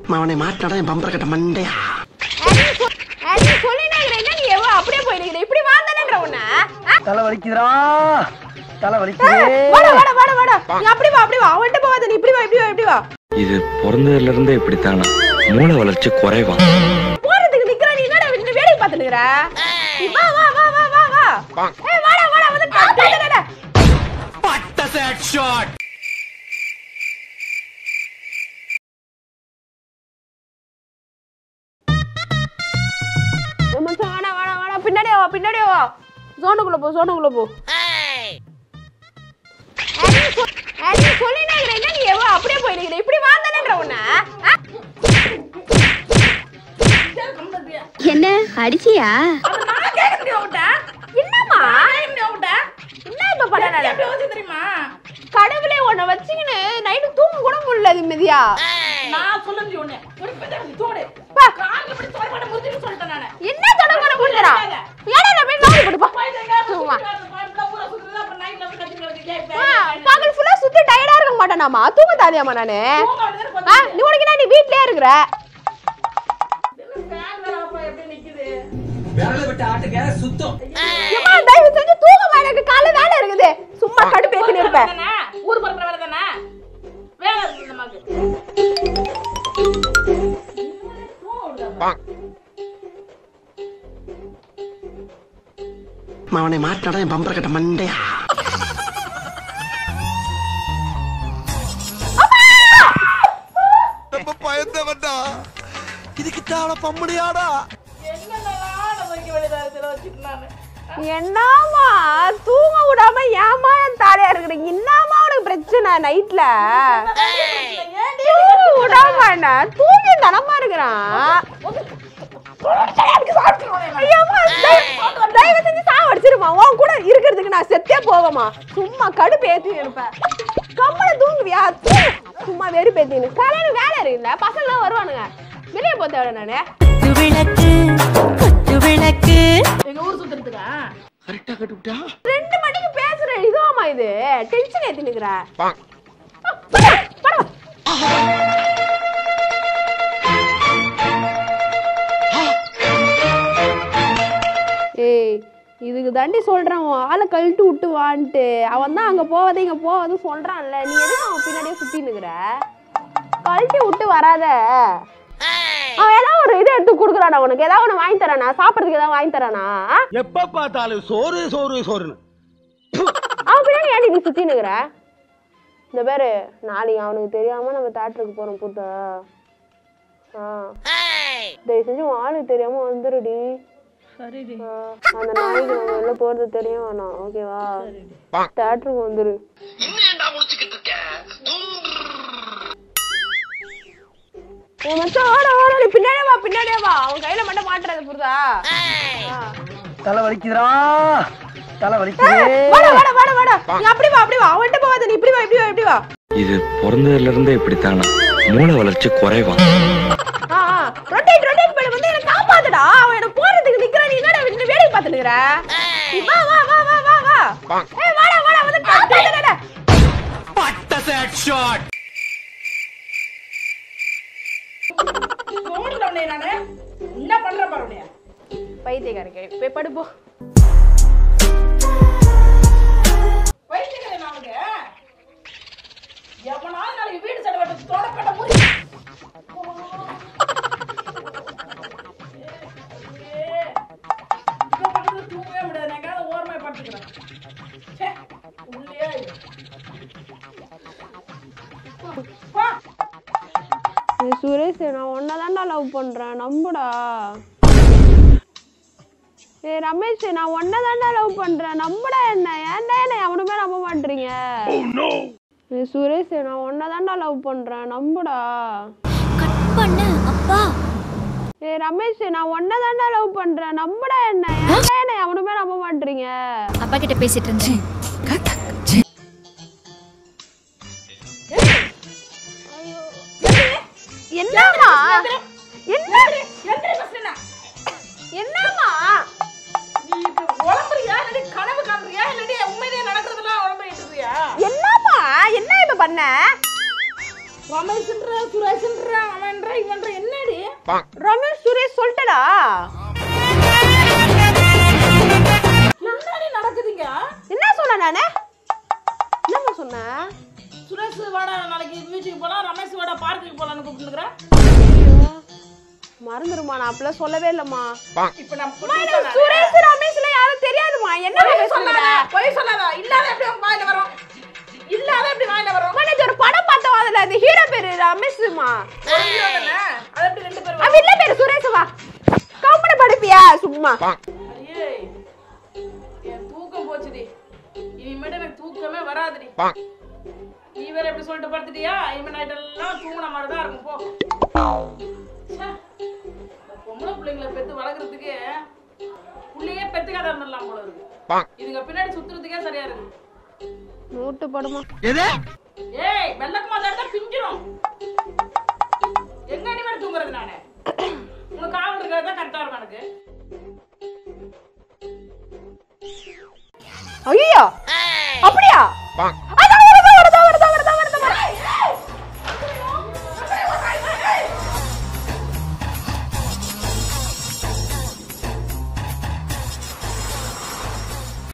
அவனை மாட்டாடா என் பம்பர கட்ட மண்டையா நீ சொல்லினே இருக்கிற என்ன நீ எவ்வளோ அப்படியே போயிருக்கிற இப்படி வாந்தானேன்ற உன்ன தலை வலிக்குதுடா தலை வாடா வலிக்குது வாடா வாடா வாடா நீ அப்படி வா அப்படி வா அவன்கிட்ட போகாத நீ இப்படி வா இப்படி வா இப்படி வா இது பிறந்ததுல இருந்தே இப்படித்தானா மூளை வளர்ச்சி குறைவா போறதுக்கு நிக்கிற நீ என்னடா இந்த வேலையை பார்த்துட்டு இருக்கிற நீ வா வா வா வா வா வா ஏய் வாடா வாடா வந்து காத்துடா மச்சான் வாடா வாடா வாடா பின்னாடியே வா பின்னாடியே வா ஜோனுக்குள்ள போ ஜோனுக்குள்ள போ நீ சொல்லினே இருக்கிற என்ன நீ எவ்வளோ அப்படியே போயிருக்கிற இப்படி வாந்தானேன்ற உன்ன என்ன அடிச்சியா என்னம்மா என்ன இப்ப பண்ண தெரியுமா கடவுளே உன்னை வச்சுக்கின்னு நைட்டு தூங்க கூட முடியல நிம்மதியா நான் சொல்லுங்க ஒண்ணு ஒரு பெரிய தோடு பா. கால்ல இப்படி தோடு போட முடியும்னு சொல்லிட்டேன் நானு என்ன தொடங்க கூட முடியலடா ஏடா நான் போய் நாள் போட்டு பா சும்மா பகல் ஃபுல்லா சுத்தி டயர்டா இருக்க மாட்டேனாமா தூங்க தாலியாமா நானு ஆ, நீ உனக்கு என்ன நீ வீட்லயே இருக்கிற ஏம்மா, தயவு செஞ்சு தூங்கமா எனக்கு காலைல வேலை இருக்குது சும்மா கடுப்பு ஏத்தின்னு இருப்பேன் ஊர் பறக்கிற வேலை தானே வேலை இருக்குது நமக்கு அவனை மாட்டாடா என் பம்பர கட்ட மண்டையா ரொம்ப பயந்தவன்டா இதுக்கு தாவள பம்முடியாடா என்னென்னலாம் நம்ம வைக்க வேண்டியதா இருக்குது வச்சுட்டு நானு என்னம்மா தூங்க விடாம ஏமா என் தாலியா இருக்கிறீங்க என்னம்மா உனக்கு பிரச்சனை நைட்ல தூங்க விடாம என்ன தூங்கி தனமா இருக்கிறான் ஐயோம்மா, தயவு- தயவு செஞ்சு சாவடிச்சிருமா உன் கூட இருக்கிறதுக்கு நான் செத்தே போகமா சும்மா கடுப்பு ஏத்தி இருப்பேன் கம்மல தூங்குவியா தூங்கு. சும்மா வெறுப்பு ஏத்தின்னு காலையில வேலை இருக்குல்ல பசங்க வருவானுங்க வெளியே போக தேவை நானு விளக்கு குத்து விளக்கு எங்க ஊர் சுத்துறதுக்கா கரெக்டா கட்டுவிட்டா ரெண்டு மணிக்கு பேசுற இதுவாமா இது டென்ஷன் ஏத்தி நிக்கிற ஏய் இதுக்கு தாண்டி சொல்றான் உன் ஆளை கழட்டு விட்டு வான்ட்டு அவன் தான் அங்க போவதை இங்க போவது சொல்றான்ல நீ எதுக்கு அவன் பின்னாடியே சுத்தி நிக்கிற கழட்டி விட்டு வராத அவன் ஏதாவது ஒரு இது எடுத்து கொடுக்குறானா உனக்கு ஏதாவது ஒன்று வாங்கி தரானா சாப்பிட்றதுக்கு ஏதாவது வாங்கி தரானா ஆ? எப்ப பார்த்தாலும் சோறு சோறு சோறுன்னு அவன் பின்னாடி ஏன் நீ சுத்தி நிக்கிற இந்த பேரு நாளைக்கு அவனுக்கு தெரியாம நம்ம தேட்டருக்கு போறோம் புத்தா ஆ தயவு செஞ்சு உன் ஆளுக்கு தெரியாம வந்துருடி சரிடி ஆ, அந்த நாளைக்கு நம்ம வெளில போறது தெரிய வேணாம் ஓகேவா தேட்டருக்கு வந்துரு உன் மச்சான் ஓட ஓட நீ பின்னாடியே வா பின்னாடியே வா அவன் கையில மட்டும் மாட்டுறது புரியுதா ஆ. தலை வலிக்குதுடா தலை வலிக்குது வாடா வாடா வாடா வாடா நீ அப்படி வா அப்படி வா அவன்கிட்ட போகாத நீ இப்படி வா இப்படி வா இப்படி வா இது பிறந்ததுல இருந்தே இப்படித்தானா மூளை வளர்ச்சி குறைவா ஆ ரொட்டேட் ரொட்டேட் பண்ணி வந்து என்ன காப்பாத்துடா அவன் என்ன போறதுக்கு நிக்கிறான் நீ என்னடா இந்த வேலையை பார்த்துட்டு இருக்கிற நீ வா வா வா வா வா வா ஏய் வாடா வாடா வந்து காப்பாத்துடா தோடுல உன்னை நானு என்ன பண்ற பாரு உன்னைய பைத்தியக்கார கேள்வி போய் படுப்போ வைத்தியங்களே நானுங்க எவனாலும் நாளைக்கு வீடு சடை வெட்ட தோடப்பட்ட முறி தூங்கவே முடியாது நான் எங்கேயாவது ஓரமாக படுத்துக்கிறேன் ச்சே, உள்ளேயே இரு. வா ஏய் சுரேஷ் நான் ஒன்னதான்டா லவ் பண்றேன் நம்புடா ஏய் ரமேஷ் நான் ஒன்னதான்டா லவ் பண்றேன் நம்புடா என்ன ஏன்டா என்ன எவனுமே நம்ப மாட்டீங்க ஏய் சுரேஷ் நான் ஒன்னதான்டா லவ் பண்றேன் நம்புடா கட் பண்ணு அப்பா ஏய் ரமேஷ் நான் ஒன்னதான்டா லவ் பண்றேன் நம்புடா என்ன ஏன்டா என்ன எவனுமே நம்ப மாட்டீங்க அப்பா கிட்ட பேசிட்டு இருந்தேன் என்னம்மா என்ன எந்திரி பஸ்னா என்னம்மா நீ இப்ப உழம்புறியா இல்லாட்டி கனவு காண்றியா இல்லாட்டி உண்மையிலேயே நடக்கிறதெல்லாம் உழம்பிட்டு இருக்கியா என்னம்மா என்ன இப்ப பண்ண ரமேஷ்ன்ற சுரேஷ்ன்ற அவன்ற இவன்ற என்னடி ரமேஷ் சுரேஷ் சொல்லிட்டடா என்னடி நடக்குதுங்க என்ன சொன்ன நானு என்னம்மா சொன்னேன் சுரேஷ் வாடா நாளைக்கு பீச்சுக்கு போலாம் ரமேஷ் வாடா பார்க்குக்கு போலாம்னு கூப்பிட்டுக்கிறேன் மறந்துருமா நான் அப்பெல்லாம் சொல்லவே இல்லம்மா இப்ப நான் அம்மா, எனக்கு சுரேஷ் ரமேஷ்ல யாரும் தெரியாதுமா என்ன பொய் பேசுற சொல்லாத பொய் சொல்லாத இல்லாத எப்படி உன் வாயில வரும் இல்லாத எப்படி வாயில வரும் மனேஜ் ஒரு படம் பார்த்தோம் அதுல அந்த ஹீரோ பேரு ரமேஷ்மா ஒரு hero தானே? அது எப்படி ரெண்டு பேரும் அவன் இல்ல பேரு சுரேஷ் வா கம்பெனி படிப்பியா சும்மா ஐயே என் தூக்கம் போச்சுடி இனிமேட்டு எனக்கு தூக்கமே வராதுடி நீ வேற எப்படி சொல்லிட்டு படுத்துட்டியா இனிமே நைட் எல்லாம் தூங்கின மாதிரி தான் இருக்கும் போ ச்சே, இந்த பொம்பளை பிள்ளைங்களை பெத்து வளர்க்கறதுக்கு புள்ளையே பெத்துக்காத இருந்துடலாம் போல இருக்கு இதுங்க பின்னாடி சுத்துறதுக்கே சரியா இருக்கு மூட்டு படுமா எது ஏய் வெள்ளக்குமா தான் எடுத்தா பிஞ்சிரும் எங்க அடி மேல தூங்குறது நானு உனக்கு காவல் இருக்கிறது தான் கரெக்டா இருக்கும் எனக்கு ஐயோ அப்படியா